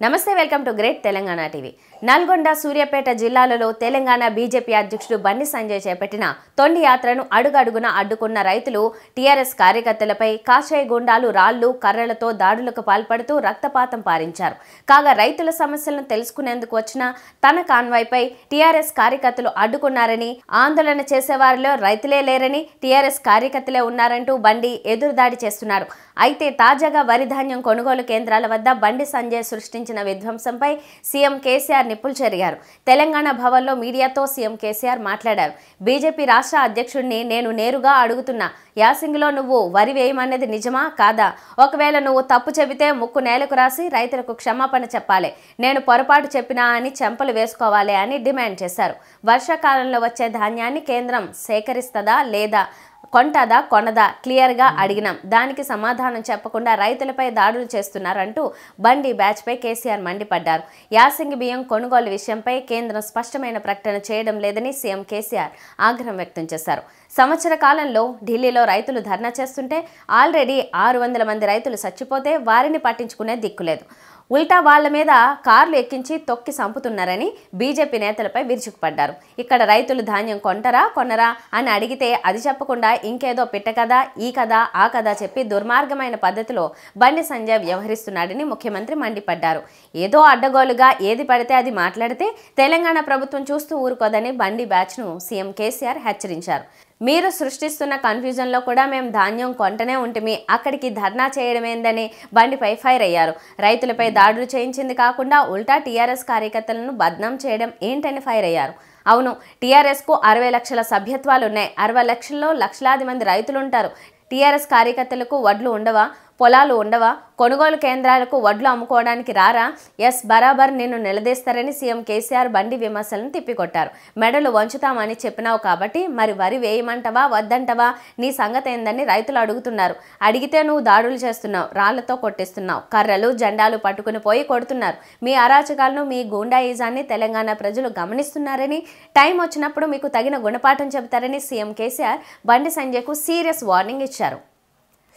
నమస్తే welcome to great Telangana TV Nalgonda Suryapet జిల్లాలలో Telangana BJP అధ్యక్షుడు బండి సంజయ్ చేపట్టిన తొండి యాత్రను అడుగడుగున అడ్డుకున్న రైతులు టీఆర్ఎస్ కార్యకర్తలపై కాషాయ గుండాలు రాళ్లు కర్రలతో దాడులకు పాల్పడుతూ రక్తపాతం పారించారు కాగా రైతుల సమస్యలను తెలుసుకునేందుకు వచ్చిన తన కాన్వాయ్పై టీఆర్ఎస్ కార్యకర్తలు అడ్డుకున్నారని ఆందోళన చేసేవారిలో రైతులే లేరని టీఆర్ఎస్ కార్యకర్తలే ఉన్నారంటూ బండి ఎదురుదాడి చేస్తున్నారు అయితే తాజాగా వరి ధాన్యం కొనుగోలు కేంద్రాల వద్ద బండి సంజయ్ సృష్టించిన విధ్వంసంపై సీఎం కేసీఆర్ నిప్పులు చెరిగారు తెలంగాణ భవన్లో మీడియాతో సీఎం కేసీఆర్ మాట్లాడారు బీజేపీ రాష్ట్ర అధ్యక్షుడిని నేను నేరుగా అడుగుతున్నా యాసింగ్లో నువ్వు వరి వేయమన్నది నిజమా కాదా ఒకవేళ నువ్వు తప్పు చెబితే ముక్కు నేలకు రాసి రైతులకు క్షమాపణ చెప్పాలి నేను పొరపాటు చెప్పినా అని చెంపలు వేసుకోవాలి అని డిమాండ్ చేశారు వర్షాకాలంలో వచ్చే ధాన్యాన్ని కేంద్రం సేకరిస్తుందా లేదా కొంటదా కొనదా క్లియర్గా అడిగినాం దానికి సమాధానం చెప్పకుండా రైతులపై దాడులు చేస్తున్నారంటూ బండి బ్యాచ్పై కేసీఆర్ మండిపడ్డారు యాసంగి బియ్యం కొనుగోలు విషయంపై కేంద్రం స్పష్టమైన ప్రకటన చేయడం లేదని సీఎం కేసీఆర్ ఆగ్రహం వ్యక్తం చేశారు సంవత్సర కాలంలో ఢిల్లీలో రైతులు ధర్నా చేస్తుంటే ఆల్రెడీ ఆరు వందల మంది రైతులు చచ్చిపోతే వారిని పట్టించుకునే దిక్కులేదు ఉల్టా వాళ్ల మీద కార్లు ఎక్కించి తొక్కి సంపుతున్నారని బీజేపీ నేతలపై విరుచుకుపడ్డారు ఇక్కడ రైతులు ధాన్యం కొంటరా కొనరా అని అడిగితే అది చెప్పకుండా ఇంకేదో పిట్ట కదా ఈ కథ ఆ కథ చెప్పి దుర్మార్గమైన పద్ధతిలో బండి సంజయ్ వ్యవహరిస్తున్నాడని ముఖ్యమంత్రి మండిపడ్డారు ఏదో అడ్డగోలుగా ఏది పడితే అది మాట్లాడితే తెలంగాణ ప్రభుత్వం చూస్తూ ఊరుకోదని బండి బ్యాచ్ను సీఎం కేసీఆర్ హెచ్చరించారు మీరు సృష్టిస్తున్న కన్ఫ్యూజన్లో కూడా మేము ధాన్యం కొంటనే ఉంటుమి అక్కడికి ధర్నా చేయడమేందని బండిపై ఫైర్ అయ్యారు రైతులపై దాడులు చేయించింది కాకుండా ఉల్టా టీఆర్ఎస్ కార్యకర్తలను బద్నాం చేయడం ఏంటని ఫైర్ అయ్యారు అవును టీఆర్ఎస్కు అరవై లక్షల సభ్యత్వాలు ఉన్నాయి అరవై లక్షల్లో లక్షలాది మంది రైతులు ఉంటారు టీఆర్ఎస్ కార్యకర్తలకు వడ్లు ఉండవా పొలాలు ఉండవా కొనుగోలు కేంద్రాలకు వడ్లు అమ్ముకోవడానికి రారా ఎస్ బరాబర్ నిన్ను నిలదీస్తారని సీఎం కేసీఆర్ బండి విమర్శలను తిప్పికొట్టారు మెడలు వంచుతామని చెప్పినావు కాబట్టి మరి వరి వేయమంటవా వద్దంటవా నీ సంగతి ఏందని రైతులు అడుగుతున్నారు అడిగితే నువ్వు దాడులు చేస్తున్నావు రాళ్లతో కొట్టిస్తున్నావు కర్రలు జెండాలు పట్టుకుని పోయి కొడుతున్నారు మీ అరాచకాలను మీ గూండాయిజాన్ని తెలంగాణ ప్రజలు గమనిస్తున్నారని టైం వచ్చినప్పుడు మీకు తగిన గుణపాఠం చెబుతారని సీఎం కేసీఆర్ బండి సంజయ్కు సీరియస్ వార్నింగ్ ఇచ్చారు